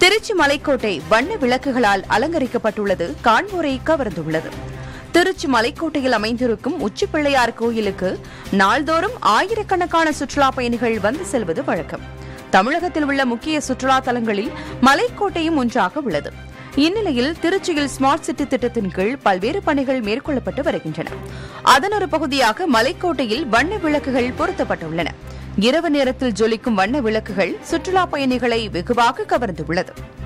திருச்சி மலைக்கோட்டை வண்ண விளக்குகளால் அலங்கரிக்கப்பட்டுள்ளது காண்போரை கவர்ந்துள்ளது திருச்சி மலைக்கோட்டையில் அமைந்திருக்கும் உச்சிப்பிள்ளையார் கோயிலுக்கு நாள்தோறும் ஆயிரக்கணக்கான சுற்றுலா பயணிகள் வந்து செல்வது வழக்கம் தமிழகத்தில் உள்ள முக்கிய சுற்றுலா தலங்களில் மலைக்கோட்டையும் ஒன்றாக உள்ளது இந்நிலையில் திருச்சியில் ஸ்மார்ட் சிட்டி திட்டத்தின் கீழ் பல்வேறு பணிகள் மேற்கொள்ளப்பட்டு வருகின்றன அதன் ஒரு பகுதியாக மலைக்கோட்டையில் வண்ண விளக்குகள் பொருத்தப்பட்டுள்ளன இரவு நேரத்தில் ஜொலிக்கும் வண்ண விளக்குகள் சுற்றுலா பயணிகளை வெகுவாக கவர்ந்துள்ளது